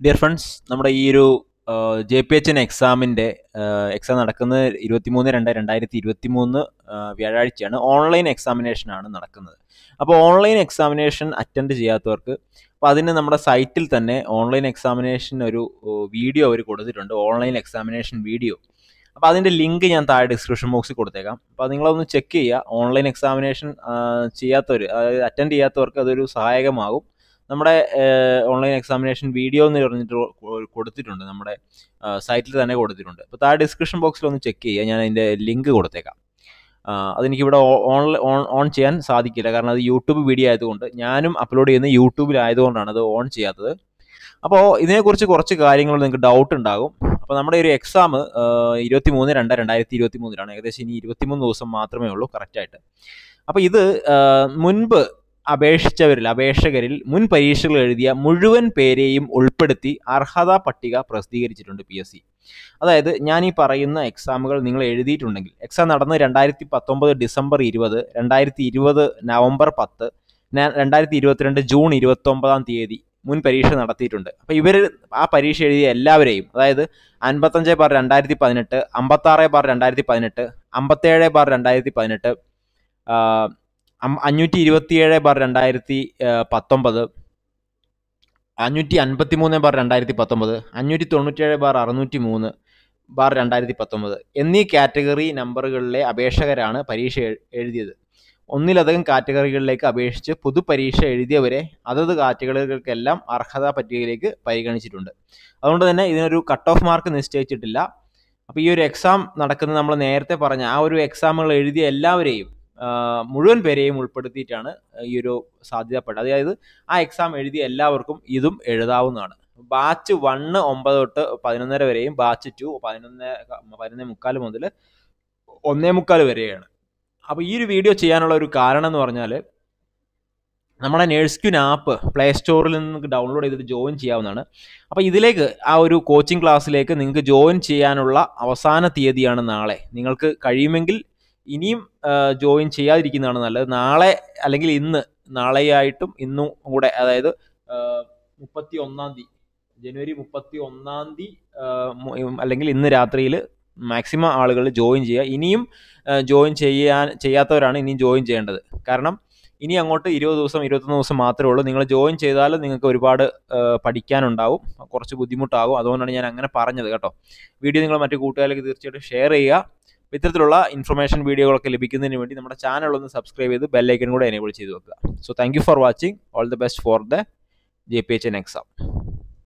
dear friends നമ്മുടെ ഈ ഒരു ജെ പി എച്ച് എൻ എക്സാമിൻ്റെ എക്സാം നടക്കുന്നത് ഇരുപത്തിമൂന്ന് രണ്ട് രണ്ടായിരത്തി ഇരുപത്തി മൂന്ന് വ്യാഴാഴ്ചയാണ് ഓൺലൈൻ എക്സാമിനേഷനാണ് നടക്കുന്നത് അപ്പോൾ ഓൺലൈൻ എക്സാമിനേഷൻ അറ്റൻഡ് ചെയ്യാത്തവർക്ക് അപ്പോൾ അതിന് നമ്മുടെ സൈറ്റിൽ തന്നെ ഓൺലൈൻ എക്സാമിനേഷൻ ഒരു വീഡിയോ അവർ കൊടുത്തിട്ടുണ്ട് ഓൺലൈൻ എക്സാമിനേഷൻ വീഡിയോ അപ്പോൾ അതിൻ്റെ ലിങ്ക് ഞാൻ താഴെ ഡിസ്ക്രിപ്ഷൻ ബോക്സിൽ കൊടുത്തേക്കാം അപ്പോൾ നിങ്ങളൊന്ന് ചെക്ക് ചെയ്യുക ഓൺലൈൻ എക്സാമിനേഷൻ ചെയ്യാത്തവർ അതായത് അറ്റൻഡ് ചെയ്യാത്തവർക്ക് അതൊരു സഹായകമാകും നമ്മുടെ ഓൺലൈൻ എക്സാമിനേഷൻ വീഡിയോ എന്ന് പറഞ്ഞിട്ട് കൊടുത്തിട്ടുണ്ട് നമ്മുടെ സൈറ്റിൽ തന്നെ കൊടുത്തിട്ടുണ്ട് അപ്പോൾ താഴെ ഡിസ്ക്രിപ്ഷൻ ബോക്സിൽ ഒന്ന് ചെക്ക് ചെയ്യുക ഞാൻ അതിൻ്റെ ലിങ്ക് കൊടുത്തേക്കാം അതെനിക്കിവിടെ ഓൺലൈൻ ഓൺ ഓൺ ചെയ്യാൻ സാധിക്കില്ല കാരണം അത് യൂട്യൂബ് വീഡിയോ ആയതുകൊണ്ട് ഞാനും അപ്ലോഡ് ചെയ്യുന്ന യൂട്യൂബിലായതുകൊണ്ടാണ് അത് ഓൺ ചെയ്യാത്തത് അപ്പോൾ ഇതിനെക്കുറിച്ച് കുറച്ച് കാര്യങ്ങൾ നിങ്ങൾക്ക് ഡൗട്ട് ഉണ്ടാകും അപ്പോൾ നമ്മുടെ ഒരു എക്സാം ഇരുപത്തി മൂന്ന് രണ്ട് രണ്ടായിരത്തി ഇരുപത്തി മൂന്നിലാണ് ഏകദേശം ഇനി ഇരുപത്തിമൂന്ന് ദിവസം മാത്രമേ ഉള്ളൂ കറക്റ്റായിട്ട് അപ്പോൾ ഇത് മുൻപ് അപേക്ഷിച്ചവരിൽ അപേക്ഷകരിൽ മുൻ പരീക്ഷകൾ എഴുതിയ മുഴുവൻ പേരെയും ഉൾപ്പെടുത്തി അർഹതാ പട്ടിക പ്രസിദ്ധീകരിച്ചിട്ടുണ്ട് പി എസ് സി അതായത് ഞാൻ ഈ പറയുന്ന എക്സാമുകൾ നിങ്ങൾ എഴുതിയിട്ടുണ്ടെങ്കിൽ എക്സാം നടന്നത് രണ്ടായിരത്തി പത്തൊമ്പത് ഡിസംബർ ഇരുപത് രണ്ടായിരത്തി ഇരുപത് നവംബർ പത്ത് രണ്ടായിരത്തി ഇരുപത്തിരണ്ട് ജൂൺ ഇരുപത്തൊമ്പതാം തീയതി മുൻ പരീക്ഷ നടത്തിയിട്ടുണ്ട് അപ്പോൾ ഇവർ ആ പരീക്ഷ എഴുതിയ എല്ലാവരെയും അതായത് അൻപത്തഞ്ച് ബാർ രണ്ടായിരത്തി പതിനെട്ട് അമ്പത്താറ് ബാർ രണ്ടായിരത്തി പതിനെട്ട് അമ്പത്തേഴ് ബാർ രണ്ടായിരത്തി പതിനെട്ട് അഞ്ഞൂറ്റി ഇരുപത്തിയേഴ് ബാർ രണ്ടായിരത്തി പത്തൊമ്പത് അഞ്ഞൂറ്റി അൻപത്തി മൂന്ന് ബാർ രണ്ടായിരത്തി പത്തൊമ്പത് അഞ്ഞൂറ്റി തൊണ്ണൂറ്റേഴ് ബാർ അറുന്നൂറ്റി മൂന്ന് ബാർ രണ്ടായിരത്തി പത്തൊമ്പത് എന്നീ കാറ്റഗറി നമ്പറുകളിലെ അപേക്ഷകരാണ് പരീക്ഷ എഴുതിയത് ഒന്നിലധികം കാറ്റഗറികളിലേക്ക് അപേക്ഷിച്ച് പൊതുപരീക്ഷ എഴുതിയവരെ അതത് കാറ്റഗറികൾക്കെല്ലാം അർഹതാ പട്ടികയിലേക്ക് പരിഗണിച്ചിട്ടുണ്ട് അതുകൊണ്ട് തന്നെ ഇതിനൊരു കട്ട് ഓഫ് മാർക്ക് നിശ്ചയിച്ചിട്ടില്ല അപ്പോൾ ഈ ഒരു എക്സാം നടക്കുന്നത് നമ്മൾ നേരത്തെ പറഞ്ഞ ആ ഒരു എക്സാമുകൾ എഴുതിയ എല്ലാവരെയും മുഴുവൻ പേരെയും ഉൾപ്പെടുത്തിയിട്ടാണ് ഈ ഒരു സാധ്യതപ്പെട്ടത് അതായത് ആ എക്സാം എഴുതിയ എല്ലാവർക്കും ഇതും എഴുതാവുന്നതാണ് ബാച്ച് വണ്ണ് ഒമ്പത് തൊട്ട് പതിനൊന്നര വരെയും ബാച്ച് ടു പതിനൊന്ന് പതിനൊന്നേ മുക്കാൽ മുതൽ ഒന്നേ മുക്കാൽ വരെയാണ് അപ്പോൾ ഈ ഒരു വീഡിയോ ചെയ്യാനുള്ള ഒരു കാരണം എന്ന് പറഞ്ഞാൽ നമ്മുടെ നേഴ്സ്ക്യൂൻ ആപ്പ് പ്ലേ സ്റ്റോറിൽ നിന്ന് ഡൗൺലോഡ് ചെയ്തിട്ട് ജോയിൻ ചെയ്യാവുന്നതാണ് അപ്പോൾ ഇതിലേക്ക് ആ ഒരു കോച്ചിങ് ക്ലാസ്സിലേക്ക് നിങ്ങൾക്ക് ജോയിൻ ചെയ്യാനുള്ള അവസാന തീയതിയാണ് നാളെ നിങ്ങൾക്ക് കഴിയുമെങ്കിൽ ഇനിയും ജോയിൻ ചെയ്യാതിരിക്കുന്നതാണ് നല്ലത് നാളെ അല്ലെങ്കിൽ ഇന്ന് നാളെയായിട്ടും ഇന്നും കൂടെ അതായത് മുപ്പത്തി ഒന്നാം തീയതി ജനുവരി മുപ്പത്തി ഒന്നാം തീയതി അല്ലെങ്കിൽ ഇന്ന് രാത്രിയിൽ മാക്സിമം ആളുകൾ ജോയിൻ ചെയ്യുക ഇനിയും ജോയിൻ ചെയ്യാൻ ചെയ്യാത്തവരാണ് ഇനിയും ജോയിൻ ചെയ്യേണ്ടത് കാരണം ഇനി അങ്ങോട്ട് ഇരുപത് ദിവസം ഇരുപത്തൊന്ന് ദിവസം മാത്രമേ ഉള്ളൂ നിങ്ങൾ ജോയിൻ ചെയ്താൽ നിങ്ങൾക്ക് ഒരുപാട് പഠിക്കാനുണ്ടാവും കുറച്ച് ബുദ്ധിമുട്ടാകും അതുകൊണ്ടാണ് ഞാൻ അങ്ങനെ പറഞ്ഞത് കേട്ടോ വീഡിയോ നിങ്ങൾ മറ്റു കൂട്ടുകാരിലേക്ക് തീർച്ചയായിട്ടും ഷെയർ ചെയ്യുക ഇത്തരത്തിലുള്ള ഇൻഫർമേഷൻ വീഡിയോകളൊക്കെ ലഭിക്കുന്നതിന് വേണ്ടി നമ്മുടെ ചാനൽ ഒന്ന് സബ്സ്ക്രൈബ് ചെയ്ത് ബെല്ലൈക്കൻ കൂടെ എനേബിൾ ചെയ്ത് വെക്കുക so thank for watching all the best for the J P H N exam